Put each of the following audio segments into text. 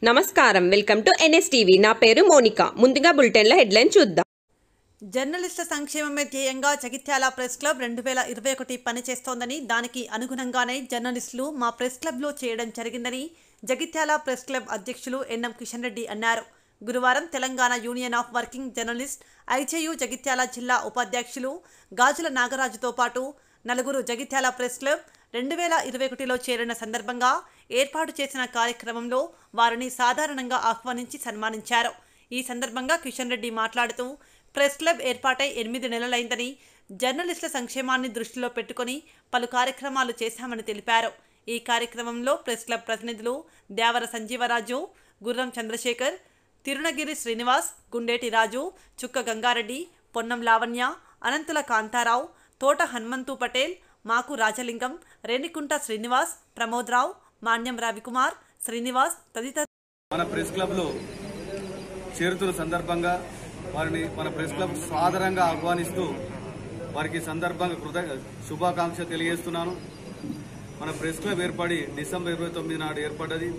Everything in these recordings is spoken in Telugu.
నమస్కారం వెల్కమ్ టు ఎన్ఎస్టీవీ నా పేరు మోనిక ముందుగా బులెటిన్ల హెడ్లైన్ చూద్దాం జర్నలిస్టుల సంక్షేమమే ధ్యేయంగా జగిత్యాల ప్రెస్ క్లబ్ రెండు వేల ఇరవై ఒకటి పనిచేస్తోందని దానికి అనుగుణంగానే జర్నలిస్టులు మా ప్రెస్ క్లబ్లో చేయడం జరిగిందని జగిత్యాల ప్రెస్ క్లబ్ అధ్యక్షులు ఎన్ఎం కిషన్ రెడ్డి అన్నారు గురువారం Telangana union of working journalist IJU Jagtial జిల్లా ఉపాధ్యక్షులు గాజుల నాగరాజుతో పాటు నలుగురు జగిత్యాల ప్రెస్ క్లబ్ రెండు వేల ఇరవై ఒకటిలో చేరిన సందర్భంగా ఏర్పాటు చేసిన కార్యక్రమంలో వారిని సాధారణంగా ఆహ్వానించి సన్మానించారు ఈ సందర్భంగా కిషన్ రెడ్డి మాట్లాడుతూ ప్రెస్ క్లబ్ ఏర్పాటై ఎనిమిది నెలలైందని జర్నలిస్టుల సంక్షేమాన్ని దృష్టిలో పెట్టుకుని పలు కార్యక్రమాలు చేశామని తెలిపారు ఈ కార్యక్రమంలో ప్రెస్ క్లబ్ ప్రతినిధులు దేవర సంజీవరాజు గుర్రం చంద్రశేఖర్ తిరునగిరి శ్రీనివాస్ గుండేటి రాజు చుక్క గంగారెడ్డి పొన్నం లావణ్య అనంతుల కాంతారావు తోట హనుమంతు పటేల్ మాకు రాజలింగం రేణికుంట శ్రీనివాస్ ప్రమోద్రావు మాన్యం రవికుమార్ శ్రీనివాస్ తదితరులు మన ప్రెస్ క్లబ్లో చేరుతున్న సందర్భంగా వారిని మన ప్రెస్ క్లబ్ సాదరంగా ఆహ్వానిస్తూ వారికి ఈ సందర్భంగా కృత శుభాకాంక్ష తెలియజేస్తున్నాను మన ప్రెస్ క్లబ్ ఏర్పడి డిసెంబర్ ఇరవై తొమ్మిది నాడు ఏర్పడ్డది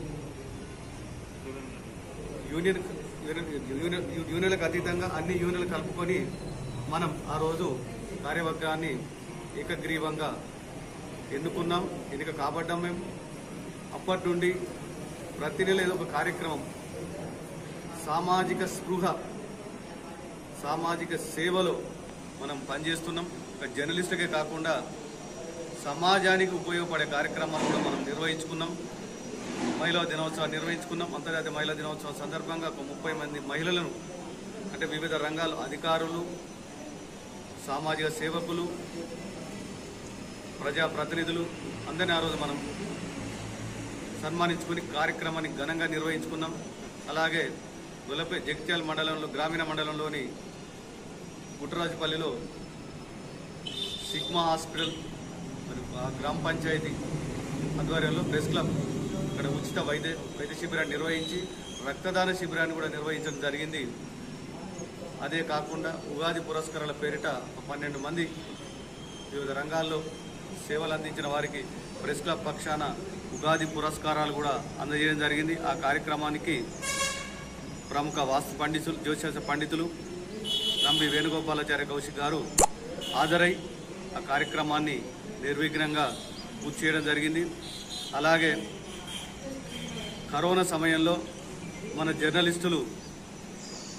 యూనియన్ యూనియన్ యూనియన్లకు అతీతంగా అన్ని యూనియన్లు కలుపుకొని మనం ఆ రోజు కార్యవర్గాన్ని ఏకగ్రీవంగా ఎన్నుకున్నాం ఎన్నిక కాబడ్డాం మేము అప్పటి నుండి ప్రతి నెల ఏదో ఒక కార్యక్రమం సామాజిక స్పృహ సామాజిక సేవలో మనం పనిచేస్తున్నాం ఒక జర్నలిస్టుకే కాకుండా సమాజానికి ఉపయోగపడే కార్యక్రమాలు కూడా మనం నిర్వహించుకున్నాం మహిళా దినోత్సవం నిర్వహించుకున్నాం అంతర్జాతీయ మహిళా దినోత్సవం సందర్భంగా ఒక ముప్పై మంది మహిళలను అంటే వివిధ రంగాల అధికారులు సామాజిక సేవకులు ప్రజాప్రతినిధులు అందరినీ ఆ రోజు మనం సన్మానించుకుని కార్యక్రమాన్ని ఘనంగా నిర్వహించుకున్నాం అలాగే గొల్లపే జగిత్యాల మండలంలో గ్రామీణ మండలంలోని గుట్టరాజుపల్లిలో సిగ్మా హాస్పిటల్ మరి ఆ గ్రామ పంచాయతీ ఆధ్వర్యంలో ప్రెస్ క్లబ్ ఇక్కడ ఉచిత వైద్య వైద్య శిబిరాన్ని నిర్వహించి రక్తదాన శిబిరాన్ని కూడా నిర్వహించడం జరిగింది అదే కాకుండా ఉగాది పురస్కారాల పేరిట ఒక పన్నెండు మంది వివిధ రంగాల్లో సేవలు అందించిన వారికి ప్రెస్ క్లబ్ పక్షాన ఉగాది పురస్కారాలు కూడా అందజేయడం జరిగింది ఆ కార్యక్రమానికి ప్రముఖ వాస్తు పండితులు జ్యోతిష పండితులు నంబి వేణుగోపాలాచార్య కౌశిక్ గారు హాజరై ఆ కార్యక్రమాన్ని నిర్విఘ్నంగా పూర్తి చేయడం జరిగింది అలాగే కరోనా సమయంలో మన జర్నలిస్టులు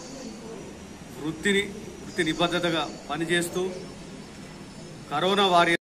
వృత్తిని వృత్తి నిబద్ధతగా పనిచేస్తూ కరోనా వారి